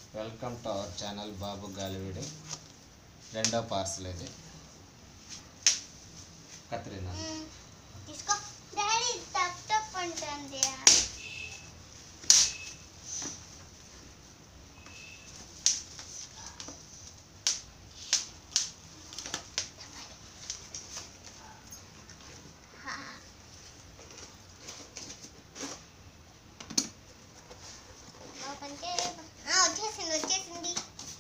Welcome to our channel బాబు గాలివీడి రెండో పార్సల్ ఇది కత్రినా తీసుకో డాడీ టప్ టప్ అంటుంది లోపలికే ఆ, వచ్చేసింది వచ్చేసింది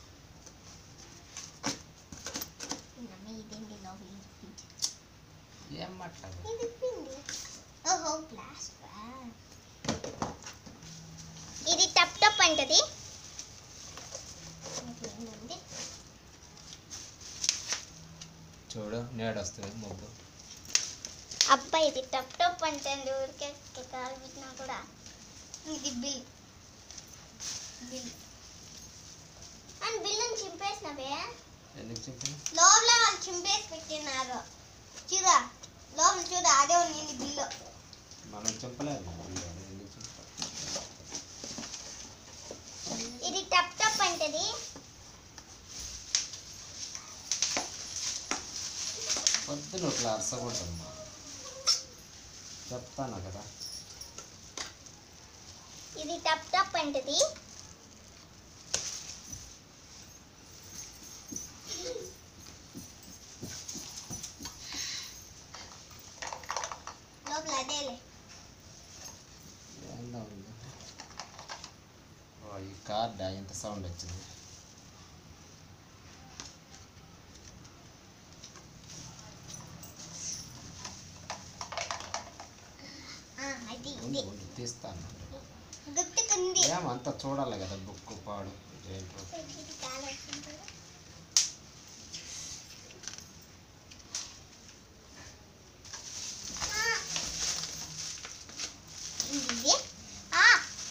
మమ్మీ ఇదేంటి లోపల ఏం మాట్లాడు ఇది పిండి ఓహో గ్లాస్ ఇది టప్ టప్ అంటది ఇంకేముంది? చూడు నేడు వస్తుంది మొగ్గు అబ్బా ఇది టప్ టప్ అంటుంది ఊరికే కాలు పెట్టినా కూడా ఇది బిల్ బిల్ అని బిల్లుని చింపేసినవే ఎందుకు చెప్పిన లోపల వాళ్ళు చింపేసి పెట్టినారు చూడా లోపల చూడా అదే ఉంది బిల్లు మనం చెప్పలేదు ఎందుకు చెప్పాలి ఇది టప్ టప్ అంటది పొద్దున ఇట్లా అరసకూడదమ్మా చెప్తాను కదా ఇది టప్ టప్ అంటది లోపల అదేలే ఏందో ఉంది ఓ ఈ కార్డ్ ఇంత సౌండ్ వచ్చింది ఆ, అది ఉండు, ఇది ఉండు, తీస్తాను గుర్తుకుంది ఏమంతా చూడాలి కదా బుక్ పాడు ఏంటో ఇది కావాల్సింది కదా. ఆ. ఇది ఆ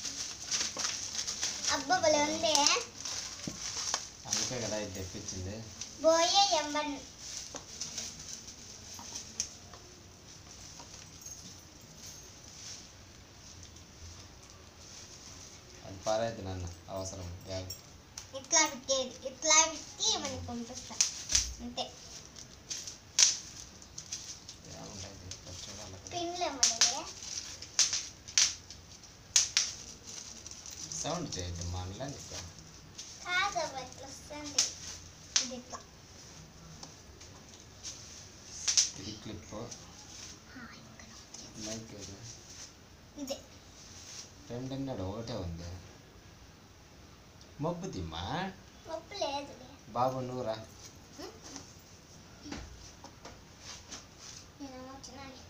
అబ్బా భలే ఉంది అందుకే కదా ఇది తెప్పించింది బోయే ఎంబన్ అది పారైతే నన్ను అవసరం బ్యాగ్ ఇట్లా పెట్టేది ఇట్లా పెట్టి మనకి పంపిస్తా అంతే ఏముంటుంది ఇక్కడ చూడాలి కదా పిన్లే మనకి సౌండ్ చేయద్దు మనలో నీకు కాదు అవ్వ, ఇట్లా వస్తుంది ఇది ఇట్లా ఇది క్లిప్ ఆ, ఇక్కడ. మైక్ ఇది ఇదే రెండున్నాడు ఒకటే ఉంది మబ్బు తిమ్మా నొప్పి లేదులే బాబు నువ్వురా నేను వచ్చినాను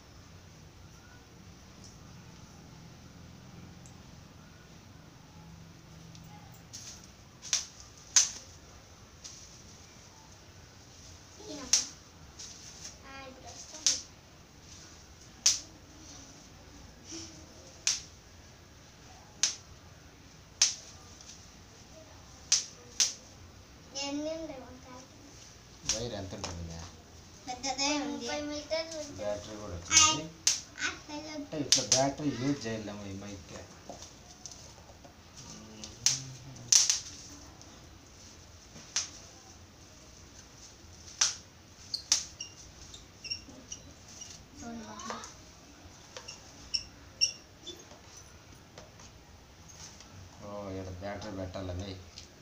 ఈయనమ్మా. ఆ, ఇప్పుడు వస్తుంది. ఎన్ని ఉన్నాయి వంకాయలు? వైర్ ఎంత ఉంటుంది పెద్దదే ఉంది ముప్పై మీటర్లు ఉంది. బ్యాటరీ కూడా వచ్చింది అక్కడ అంటే ఇట్లా బ్యాటరీ యూజ్ చేయలేము ఈ మైక్ చూడు బాబు. ఓ ఇక్కడ బ్యాటరీ పెట్టాలని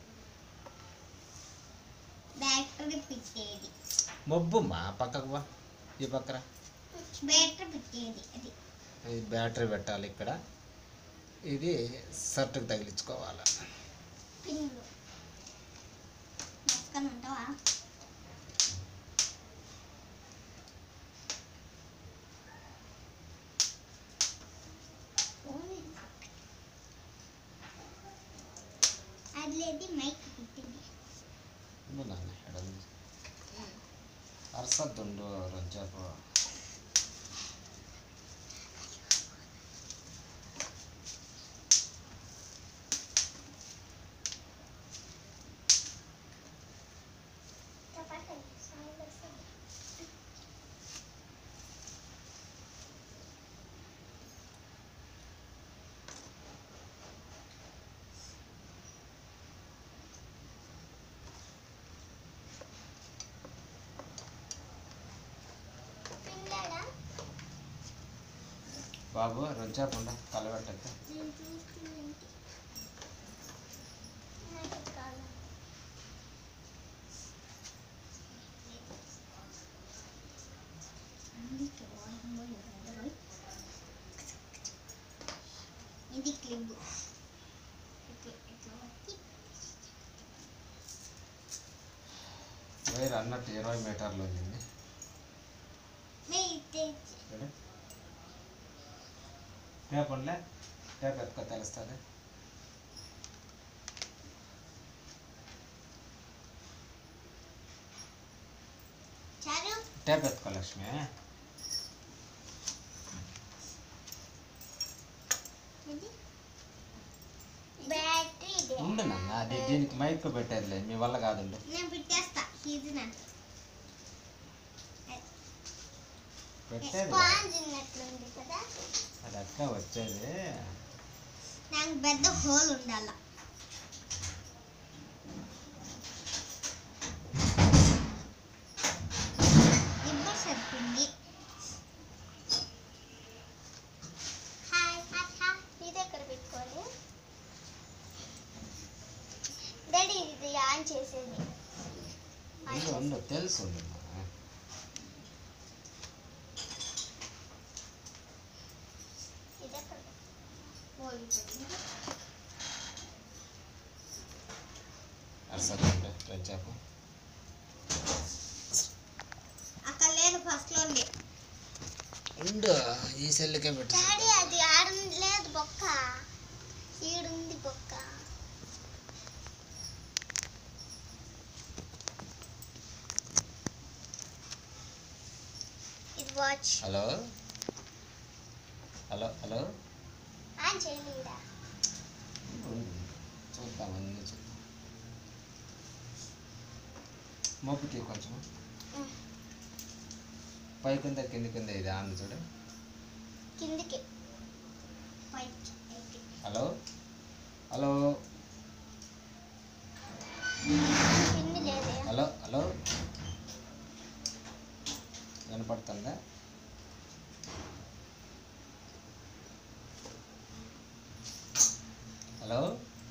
బ్యాటరీ పెట్టేది మబ్బు మా పక్కకు బా ఈ పక్కన బ్యాటరీ పెట్టేది అది ఇది బ్యాటరీ పెట్టాలి ఇక్కడ ఇది షర్ట్కి తగిలించుకోవాలి పిన్లు మొక్కలు ఉంటావా అదిలేది మైక్ పెట్టింది ఉండు నాన్న ఇక్కడ ఉంది అరసద్దుండు రజ్జాపు చపాతీ సౌండ్ వస్తుంది బాబు రొంచాకుండా కలబెట్టక నేను చూస్తున్నాను నాకు కాదు ఇది క్లిప్ ఇట్లా ఇట్లా పట్టి వైర్ అన్నట్టు ఇరవై మీటర్లు ఉంది మే ఇచ్చేసి చూడు టేప్ ఉండలే టేప్ ఎత్తుకో తెలుస్తుంది చాలు టేప్ ఎత్తుకో లక్ష్మి ఇది బ్యాటరీ ఉండు నాన్న అది దీనికి మైక్ పెట్టేదిలే మీ వల్ల కాదుండు నేను పెట్టేస్తా ఇది నాకు పెట్టేది స్పాంజ్ ఉన్నట్లుంది కదా అది అట్లా వచ్చేది నాకు పెద్ద హోల్ ఉండాల రిబ్బర్ సరిపోయింది హాయ్ హాయ్ హాయ్ ఇది ఎక్కడ పెట్టుకోవాలి డాడీ ఇది ఆన్ చేసేది ఆన్ ఉండు చేసేది. ఉండు తెలుసు ఉండు నాన్న. ఇది ఎక్కడ ఓ ఇది పెట్టింది. అసలు ఉండు రొంచాపు అక్కడ లేదు ఫస్ట్ లో ఉంది ఉండు ఈ సెల్లుకే పెట్టు డాడీ అది ఆడ లేదు బొక్క ఈడుంది బొక్క ఇది watch hello hello hello on చేయలేదా ఉండు. చూద్దాం అన్నీ చూద్దాం మోపుకి కొంచెం పై కింద కింద కింద ఇది ఆన్ చూడు కిందికి పైకి పైకి. హలో హలో పిన్ని లేదే హలో హలో వినపడుతుందా hello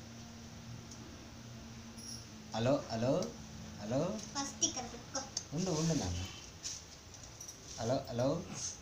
hello hello hello first ఇక్కడ పెట్టుకో ఉండు ఉండు నాన్న హలో హలో